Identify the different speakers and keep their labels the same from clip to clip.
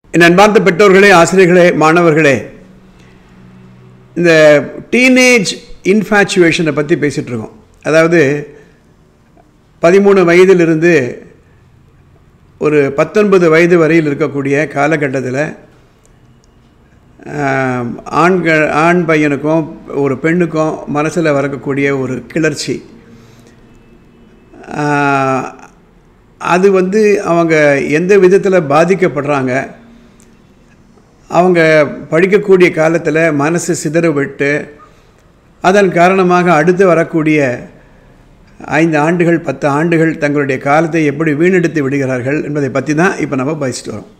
Speaker 1: என் அன்பார்ந்த பெற்றோர்களே ஆசிரியர்களே மாணவர்களே இந்த டீனேஜ் இன்ஃபேச்சுவேஷனை பற்றி பேசிகிட்டு இருக்கோம் அதாவது பதிமூணு வயதிலிருந்து ஒரு பத்தொன்பது வயது வரையில் இருக்கக்கூடிய காலகட்டத்தில் ஆம், ஆண்கள் ஆண் பையனுக்கும் ஒரு பெண்ணுக்கும் மனசில் வரக்கூடிய ஒரு கிளர்ச்சி ஆ, அது வந்து அவங்க எந்த விதத்தில் பாதிக்கப்படுறாங்க அவங்க படிக்கக்கூடிய காலத்தில் மனசு சிதற விட்டு அதன் காரணமாக அடுத்து வரக்கூடிய ஐந்து ஆண்டுகள் பத்து ஆண்டுகள் தங்களுடைய காலத்தை எப்படி வீணெடுத்து விடுகிறார்கள் என்பதை பற்றி தான் இப்போ நம்ம பேசிட்டு வரோம்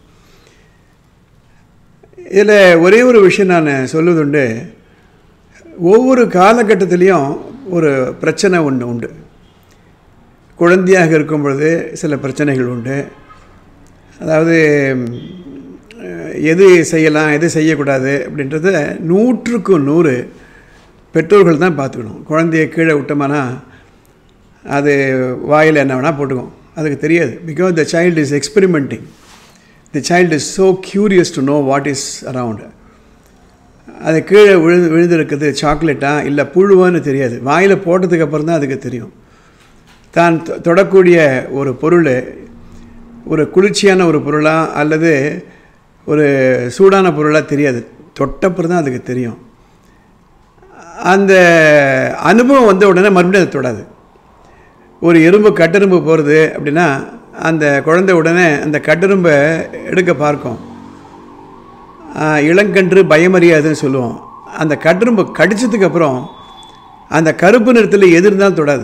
Speaker 1: இதில் ஒரே ஒரு விஷயம் நான் சொல்லுவதுண்டு ஒவ்வொரு காலகட்டத்திலையும் ஒரு பிரச்சனை ஒன்று உண்டு குழந்தையாக இருக்கும் பொழுது சில பிரச்சனைகள் உண்டு அதாவது அஹ், எது செய்யலாம் எது செய்யக்கூடாது அப்படின்றத நூற்றுக்கு நூறு பெற்றோர்கள் தான் பார்த்துக்கணும் குழந்தைய கீழே விட்டோம்னா அது வாயில் என்ன வேணால் போட்டுக்கும் அதுக்கு தெரியாது because the child is experimenting the child is so curious to know what is around அது கீழே விழுந்து விழுந்திருக்குது சாக்லேட்டா இல்லை புழுவான்னு தெரியாது வாயில் போட்டதுக்கு அப்புறம் தான் அதுக்கு தெரியும் தான் தொ- தொடக்கூடிய ஒரு பொருள் ஒரு குளிர்ச்சியான ஒரு பொருளா அல்லது ஒரு சூடான பொருளாக தெரியாது தொட்டப்புறம் தான் அதுக்கு தெரியும் அந்த அனுபவம் வந்த உடனே மறுபடியும் அதை தொடாது ஒரு எறும்பு கட்டெரும்பு போகிறது அப்படின்னா அந்த குழந்தை உடனே அந்த கட்டெரும்பை எடுக்க பார்க்கும் ஆஹ், இளங்கன்று பயமறியாதுன்னு சொல்லுவோம் அந்த கட்டெரும்பு கடிச்சதுக்கு அப்புறம் அந்த கருப்பு நிறத்தில் எது இருந்தாலும் தொடாது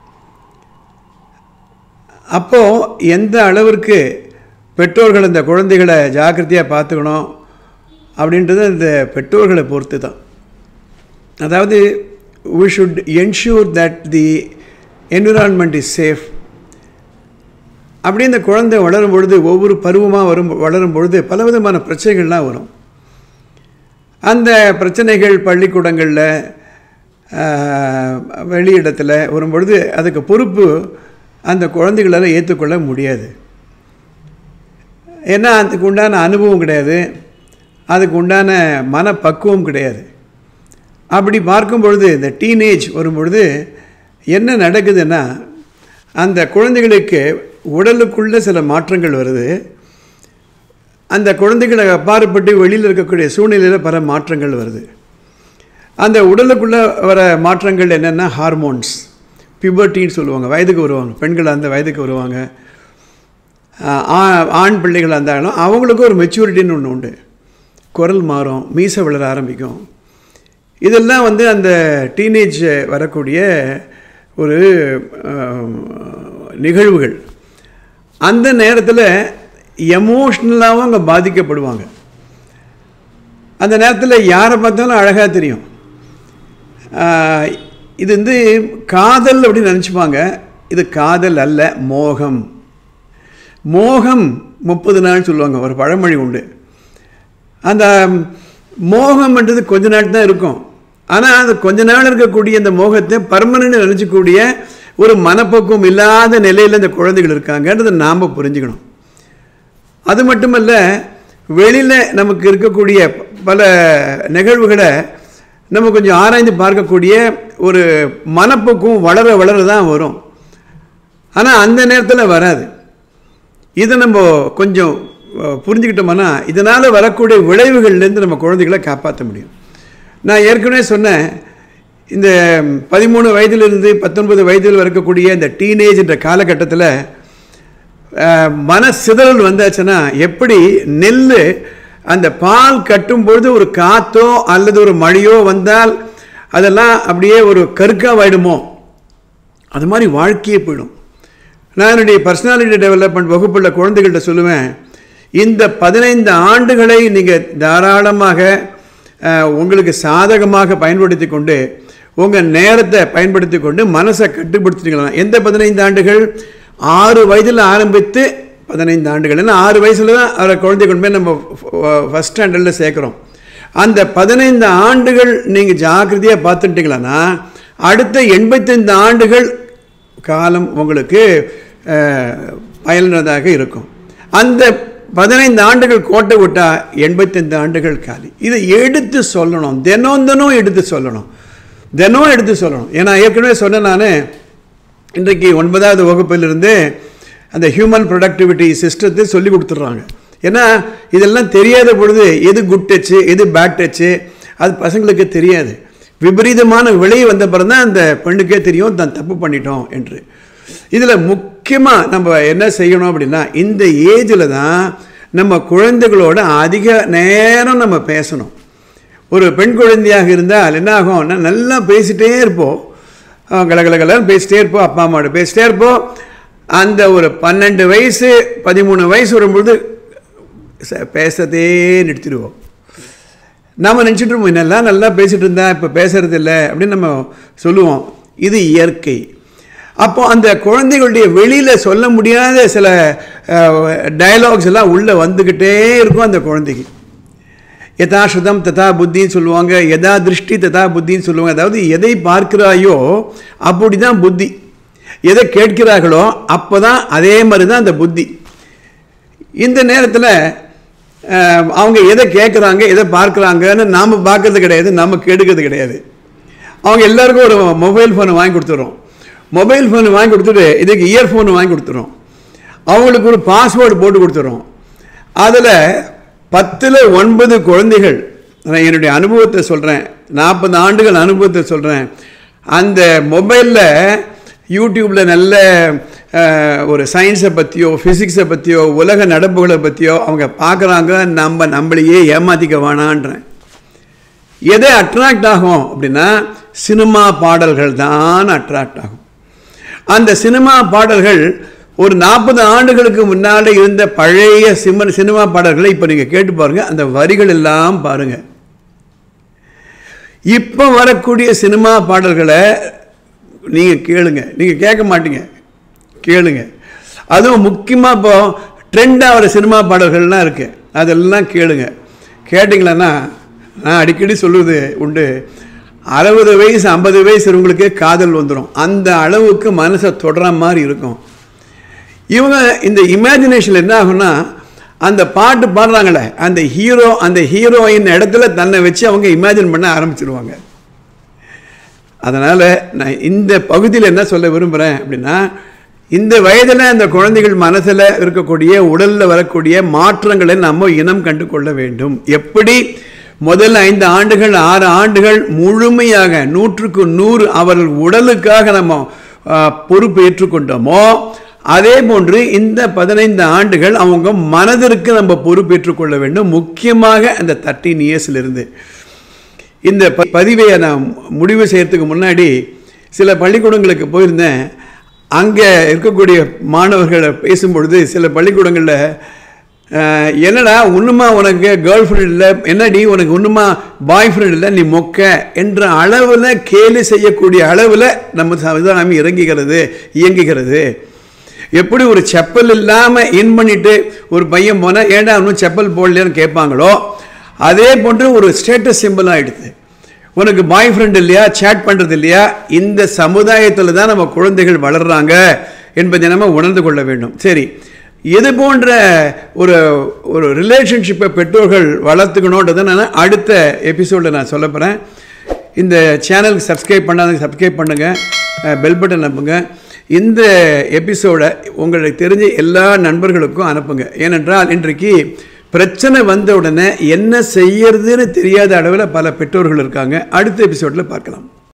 Speaker 1: அப்போது எந்த அளவிற்கு பெற்றோர்கள் இந்த குழந்தைகளை ஜாக்கிரதையாக பார்த்துக்கணும் அப்படின்றது இந்த பெற்றோர்களை பொறுத்து தான் அதாவது we should ensure that the environment is safe அப்படி இந்த குழந்தை வளரும் பொழுது ஒவ்வொரு பருவமாக வரும் வளரும் பொழுது பலவிதமான பிரச்சனைகள்லாம் வரும் அந்த பிரச்சனைகள் பள்ளிக்கூடங்களில் வெளியிடத்தில் வரும்பொழுது அதுக்கு பொறுப்பு அந்த குழந்தைகளால் ஏற்றுக்கொள்ள முடியாது ஏன்னா அதுக்கு உண்டான அனுபவம் கிடையாது அதுக்கு உண்டான மனப்பக்குவம் கிடையாது அப்படி பார்க்கும் பொழுது இந்த டீனேஜ் வரும்பொழுது என்ன நடக்குதுன்னா அந்த குழந்தைகளுக்கு உடலுக்குள்ள சில மாற்றங்கள் வருது அந்த குழந்தைகளை அப்பாற்பட்டு வெளியில் இருக்கக்கூடிய சூழ்நிலையில் பல மாற்றங்கள் வருது அந்த உடலுக்குள்ளே வர மாற்றங்கள் என்னென்னா ஹார்மோன்ஸ் பியூபர்ட்டின்னு சொல்லுவாங்க வயதுக்கு வருவாங்க பெண்கள் அந்த வயதுக்கு வருவாங்க ஆஹ் ஆ- ஆண் பிள்ளைகள் இருந்தாலும் அவங்களுக்கும் ஒரு மெச்சூரிட்டின்னு ஒன்று உண்டு குரல் மாறும் மீசை வளர ஆரம்பிக்கும் இதெல்லாம் வந்து அந்த டீனேஜ் வரக்கூடிய ஒரு ஆஹ், நிகழ்வுகள் அந்த நேரத்தில் எமோஷ்னலாகவும் அங்கே பாதிக்கப்படுவாங்க அந்த நேரத்தில் யாரை பார்த்தாலும் அழகாக தெரியும் ஆஹ், இது வந்து காதல் அப்படின்னு நினச்சிப்பாங்க இது காதல் அல்ல மோகம் மோகம் முப்பது நாள் சொல்லுவாங்க ஒரு பழமொழி உண்டு அந்த மோகம்ன்றது கொஞ்ச நாள் தான் இருக்கும் ஆனால் அந்த கொஞ்ச நாள் இருக்கக்கூடிய அந்த மோகத்தை பர்மனண்ட் நினச்சக்கூடிய ஒரு மனப்பக்குவம் இல்லாத நிலையில் இந்த குழந்தைகள் இருக்காங்கன்றதை நாம் புரிஞ்சுக்கணும் அது மட்டுமல்ல வெளியில் நமக்கு இருக்கக்கூடிய பல நிகழ்வுகளை நம்ம கொஞ்சம் ஆராய்ந்து பார்க்கக்கூடிய ஒரு மனப்பக்குவம் வளர வளர தான் வரும் ஆனால் அந்த நேரத்தில் வராது இதை நம்ம கொஞ்சம் அஹ், புரிஞ்சுக்கிட்டோம்னா இதனால் வரக்கூடிய விளைவுகள்லேருந்து நம்ம குழந்தைகளை காப்பாற்ற முடியும் நான் ஏற்கனவே சொன்னேன் இந்த பதிமூணு வயதிலிருந்து பத்தொன்பது வயதில் இருக்கக்கூடிய இந்த டீனேஜ் என்ற காலகட்டத்தில் அஹ், மன சிதறல் வந்தாச்சுன்னா எப்படி நெல் அந்த பால் கட்டும் பொழுது ஒரு காற்றோ அல்லது ஒரு மழையோ வந்தால் அதெல்லாம் அப்படியே ஒரு கருக்காவாயிடுமோ அது மாதிரி வாழ்க்கையே போயிடும் நான் என்னுடைய பர்சனாலிட்டி டெவலப்மெண்ட் வகுப்புள்ள குழந்தைகள்கிட்ட சொல்லுவேன் இந்த பதினைந்து ஆண்டுகளை நீங்கள் தாராளமாக அஹ், உங்களுக்கு சாதகமாக பயன்படுத்தி கொண்டு உங்கள் நேரத்தை பயன்படுத்தி கொண்டு மனசை கட்டுப்படுத்திக்கலாம் எந்த பதினைந்து ஆண்டுகள் ஆறு வயதில் ஆரம்பித்து பதினைந்து ஆண்டுகள் ஏன்னா ஆறு வயசுல தான் அவரை குழந்தை கொண்டு போய் நம்ம ஃபஸ்ட் ஸ்டாண்டர்டில் சேர்க்குறோம் அந்த பதினைந்து ஆண்டுகள் நீங்கள் ஜாக்கிரதையாக பார்த்துட்டீங்களன்னா அடுத்த எண்பத்தைந்து ஆண்டுகள் காலம் உங்களுக்கு அஹ், பயனுள்ளதாக இருக்கும் அந்த பதினைந்து ஆண்டுகள் கோட்டை விட்டா எண்பத்தைந்து ஆண்டுகள் காலி இதை எடுத்து சொல்லணும் தினம் தினம் எடுத்து சொல்லணும் தினம் எடுத்து சொல்லணும் ஏன்னா ஏற்கனவே சொன்னேன் நான் இன்றைக்கு ஒன்பதாவது வகுப்பிலிருந்து அந்த ஹியூமன் ப்ரொடக்டிவிட்டி சிஸ்டத்தை சொல்லி கொடுத்துட்றாங்க ஏன்னா இதெல்லாம் தெரியாத பொழுது எது குட் டச்சு எது பேட் டச்சு அது பசங்களுக்கு தெரியாது விபரீதமான விலை வந்த பிறகு தான் அந்த பெண்ணுக்கே தெரியும் தான் தப்பு பண்ணிட்டோம் என்று இதில் முக்கியமாக நம்ம என்ன செய்யணும் அப்படின்னா இந்த ஏஜில் தான் நம்ம குழந்தைகளோட அதிக நேரம் நம்ம பேசணும் ஒரு பெண் குழந்தையாக இருந்தால் என்ன ஆகும்னா நல்லா பேசிட்டே இருப்போம் கலகலகலன்னு பேசிட்டே இருப்போம் அப்பா அம்மாவோட பேசிட்டே இருப்போம் அந்த ஒரு பன்னெண்டு வயசு பதிமூணு வயசு வரும்பொழுது ச- பேசுறதே நிறுத்திடுவோம் நாம் நினச்சிட்டு இருப்போம் என்னெல்லாம் நல்லா பேசிட்டு இருந்தா இப்போ பேசுறது இல்லை அப்படின்னு நம்ம சொல்லுவோம் இது இயற்கை அப்போ அந்த குழந்தைகளுடைய வெளியில் சொல்ல முடியாத சில டயலாக்ஸ் எல்லாம் உள்ளே வந்துக்கிட்டே இருக்கும் அந்த குழந்தைக்கு யதா சுதம் ததா புத்தின்னு சொல்லுவாங்க யதா திருஷ்டி ததா புத்தின்னு சொல்லுவாங்க அதாவது எதை பார்க்கிறாயோ அப்படி தான் புத்தி எதை கேட்கிறார்களோ அப்போ தான் அதே மாதிரி தான் அந்த புத்தி இந்த நேரத்தில் அவங்க எதை கேட்குறாங்க எதை பார்க்குறாங்கன்னு நாம் பார்க்கறது கிடையாது நாம் கெடுக்கிறது கிடையாது அவங்க எல்லாருக்கும் ஒரு மொபைல் ஃபோனை வாங்கி கொடுத்துறோம் மொபைல் ஃபோன் வாங்கி கொடுத்துட்டு இதுக்கு இயர்ஃபோன் வாங்கி கொடுத்துறோம் அவங்களுக்கு ஒரு பாஸ்வேர்டு போட்டு கொடுத்துறோம் அதில் பத்தில் ஒன்பது குழந்தைகள் நான் என்னுடைய அனுபவத்தை சொல்கிறேன் நாற்பது ஆண்டுகள் அனுபவத்தை சொல்கிறேன் அந்த மொபைலில் யூடியூப்பில் நல்ல அஹ், ஒரு சயின்ஸை பற்றியோ ஃபிசிக்ஸை பற்றியோ உலக நடப்புகளை பற்றியோ அவங்க பார்க்குறாங்க நம்ம நம்மளையே ஏமாற்றிக்க வேணான்றேன் எதை அட்ராக்ட் ஆகும் அப்படின்னா சினிமா பாடல்கள் தான் அட்ராக்ட் ஆகும் அந்த சினிமா பாடல்கள் ஒரு நாற்பது ஆண்டுகளுக்கு முன்னால் இருந்த பழைய சிம சினிமா பாடல்களை இப்போ நீங்கள் கேட்டு பாருங்கள் அந்த வரிகள் எல்லாம் பாருங்கள் இப்போ வரக்கூடிய சினிமா பாடல்களை நீங்கள் கேளுங்க நீங்கள் கேட்க மாட்டீங்க கேளுங்க அதுவும் முக்கியமாக இப்போ ட்ரெண்ட் ஆகிற சினிமா பாடல்கள்லாம் இருக்குது அதெல்லாம் கேளுங்க கேட்டிங்களன்னா நான் அடிக்கடி சொல்லுவது உண்டு அறுபது வயசு ஐம்பது வயசு உங்களுக்கு காதல் வந்துடும் அந்த அளவுக்கு மனசை தொடர மாதிரி இருக்கும் இவங்க இந்த இமேஜினேஷன் என்ன ஆகும்னா அந்த பாட்டு பாடுறாங்களே அந்த ஹீரோ அந்த ஹீரோயின் இடத்துல தன்னை வச்சு அவங்க இமேஜின் பண்ண ஆரம்பிச்சிருவாங்க அதனால் நான் இந்த பகுதியில் என்ன சொல்ல விரும்புகிறேன் அப்படின்னா இந்த வயதில் அந்த குழந்தைகள் மனசில் இருக்கக்கூடிய உடலில் வரக்கூடிய மாற்றங்களை நம்ம இனம் கண்டு கொள்ள வேண்டும் எப்படி முதல் ஐந்து ஆண்டுகள் ஆறு ஆண்டுகள் முழுமையாக நூற்றுக்கு நூறு அவர்கள் உடலுக்காக நம்ம ஆ, பொறுப்பு ஏற்றுக்கொண்டோமோ அதே போன்று இந்த பதினைந்து ஆண்டுகள் அவங்க மனதிற்கு நம்ம பொறுப்பேற்றுக்கொள்ள வேண்டும் முக்கியமாக அந்த தேர்ட்டீன் இயர்ஸ்லேருந்து இந்த ப- பதிவை நான் முடிவு செய்யறதுக்கு முன்னாடி சில பள்ளிக்கூடங்களுக்கு போயிருந்தேன் அங்கே இருக்கக்கூடிய மாணவர்களை பேசும்பொழுது சில பள்ளிக்கூடங்களில் அஹ், என்னடா ஒன்றுமா உனக்கு கேர்ள் ஃப்ரெண்ட் இல்லை என்னடி உனக்கு ஒன்றுமா பாய் ஃப்ரெண்ட் இல்லை நீ மொக்க என்ற அளவில் கேலி செய்யக்கூடிய அளவில் நம்ம சமுதாயம் இறங்குகிறது இயங்குகிறது எப்படி ஒரு செப்பல் இல்லாமல் இன் பண்ணிட்டு ஒரு பையன் போனால் ஏன்டா இன்னும் செப்பல் போடலையான்னு கேட்பாங்களோ அதே போன்று ஒரு ஸ்டேட்டஸ் சிம்பிள் ஆகிடுது உனக்கு பாய் ஃப்ரெண்ட் இல்லையா சேட் பண்ணுறது இல்லையா இந்த சமுதாயத்தில் தான் நம்ம குழந்தைகள் வளர்றாங்க என்பதை நம்ம உணர்ந்து கொள்ள வேண்டும் சரி இது போன்ற ஒரு ஒரு ரிலேஷன்ஷிப்பை பெற்றோர்கள் வளர்த்துக்கணுன்றதை நான் அடுத்த எபிசோடில் நான் சொல்ல போகிறேன் இந்த சேனலுக்கு சப்ஸ்கிரைப் பண்ணாத சப்ஸ்கிரைப் பண்ணுங்கள் பெல் பட்டன் அனுப்புங்க இந்த எபிசோடை உங்களுக்கு தெரிஞ்ச எல்லா நண்பர்களுக்கும் அனுப்புங்க ஏனென்றால் இன்றைக்கு பிரச்சனை வந்த உடனே என்ன செய்யறதுன்னு தெரியாத அளவில் பல பெற்றோர்கள் இருக்காங்க அடுத்த எபிசோடில் பார்க்கலாம்